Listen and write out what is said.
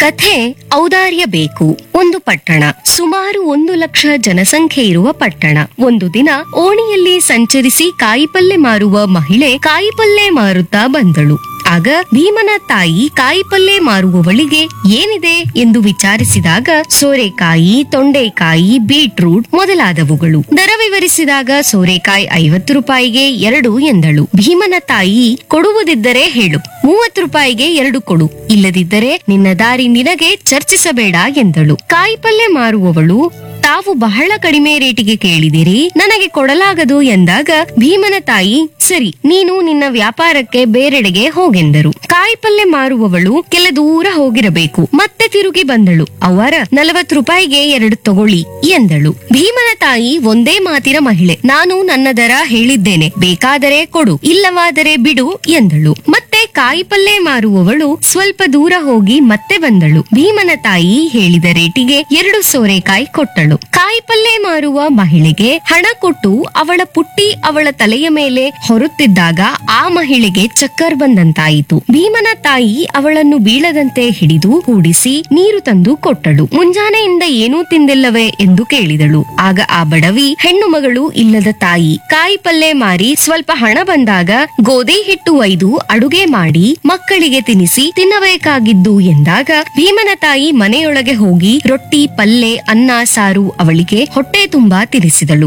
ಕಥೆ ಔದಾರ್ಯ ಬೇಕು ಒಂದು ಪಟ್ಟಣ ಸುಮಾರು ಒಂದು ಲಕ್ಷ ಜನಸಂಖ್ಯೆ ಇರುವ ಪಟ್ಟಣ ಒಂದು ದಿನ ಓಣಿಯಲ್ಲಿ ಸಂಚರಿಸಿ ಕಾಯಿಪಲ್ಲೆ ಮಾರುವ ಮಹಿಳೆ ಕಾಯಿಪಲ್ಲೆ ಮಾರುತ್ತಾ ಬಂದಳು ಆಗ ಭೀಮನ ತಾಯಿ ಕಾಯಿಪಲ್ಲೆ ಮಾರುವವಳಿಗೆ ಏನಿದೆ ಎಂದು ವಿಚಾರಿಸಿದಾಗ ಸೋರೆಕಾಯಿ ತೊಂಡೆಕಾಯಿ ಬೀಟ್ರೂಟ್ ಮೊದಲಾದವುಗಳು ದರ ವಿವರಿಸಿದಾಗ ಸೋರೆಕಾಯಿ ಐವತ್ತು ರೂಪಾಯಿಗೆ ಎರಡು ಎಂದಳು ಭೀಮನ ತಾಯಿ ಕೊಡುವುದಿದ್ದರೆ ಹೇಳು ಮೂವತ್ತು ರೂಪಾಯಿಗೆ ಎರಡು ಕೊಡು ಇಲ್ಲದಿದ್ದರೆ ನಿನ್ನ ದಾರಿ ನಿನಗೆ ಚರ್ಚಿಸಬೇಡ ಎಂದಳು ಕಾಯಿಪಲ್ಲೆ ಮಾರುವವಳು ತಾವು ಬಹಳ ಕಡಿಮೆ ರೇಟಿಗೆ ಕೇಳಿದಿರಿ ನನಗೆ ಕೊಡಲಾಗದು ಎಂದಾಗ ಭೀಮನ ತಾಯಿ ಸರಿ ನೀನು ನಿನ್ನ ವ್ಯಾಪಾರಕ್ಕೆ ಬೇರೆಡೆಗೆ ಹೋಗೆಂದರು ಕಾಯಿಪಲ್ಲೆ ಮಾರುವವಳು ಕೆಲ ದೂರ ಹೋಗಿರಬೇಕು ಮತ್ತೆ ತಿರುಗಿ ಬಂದಳು ಅವರ ನಲವತ್ತು ರೂಪಾಯಿಗೆ ಎರಡು ತಗೊಳ್ಳಿ ಎಂದಳು ಭೀಮನ ತಾಯಿ ಒಂದೇ ಮಾತಿನ ಮಹಿಳೆ ನಾನು ನನ್ನ ದರ ಹೇಳಿದ್ದೇನೆ ಬೇಕಾದರೆ ಕೊಡು ಇಲ್ಲವಾದರೆ ಬಿಡು ಎಂದಳು ಮತ್ತೆ ಕಾಯಿಪಲ್ಲೆ ಮಾರುವವಳು ಸ್ವಲ್ಪ ದೂರ ಹೋಗಿ ಮತ್ತೆ ಬಂದಳು ಭೀಮನ ತಾಯಿ ಹೇಳಿದ ರೇಟಿಗೆ ಎರಡು ಸೋರೆಕಾಯಿ ಕೊಟ್ಟಳು ಕಾಯಿಪಲ್ಲೆ ಮಾರುವ ಮಹಿಳೆಗೆ ಹಣ ಕೊಟ್ಟು ಅವಳ ಪುಟ್ಟಿ ಅವಳ ತಲೆಯ ಮೇಲೆ ಹೊರುತ್ತಿದ್ದಾಗ ಆ ಮಹಿಳೆಗೆ ಚಕ್ಕರ್ ಬಂದಂತಾಯಿತು ಭೀಮನ ತಾಯಿ ಅವಳನ್ನು ಬೀಳದಂತೆ ಹಿಡಿದು ಕೂಡಿಸಿ ನೀರು ತಂದು ಕೊಟ್ಟಳು ಮುಂಜಾನೆಯಿಂದ ಏನೂ ತಿಂದಿಲ್ಲವೇ ಎಂದು ಕೇಳಿದಳು ಆಗ ಆ ಬಡವಿ ಹೆಣ್ಣು ಮಗಳು ಇಲ್ಲದ ತಾಯಿ ಕಾಯಿಪಲ್ಲೆ ಮಾರಿ ಸ್ವಲ್ಪ ಹಣ ಬಂದಾಗ ಗೋಧಿ ಹಿಟ್ಟು ಒಯ್ದು ಅಡುಗೆ ಮಾಡಿ ಮಕ್ಕಳಿಗೆ ತಿನಿಸಿ ತಿನ್ನಬೇಕಾಗಿದ್ದು ಎಂದಾಗ ಭೀಮನ ತಾಯಿ ಮನೆಯೊಳಗೆ ಹೋಗಿ ರೊಟ್ಟಿ ಪಲ್ಲೆ ಅನ್ನ ಸಾರು ಅವಳಿಗೆ ಹೊಟ್ಟೆ ತುಂಬಾ ತಿನಿಸಿದಳು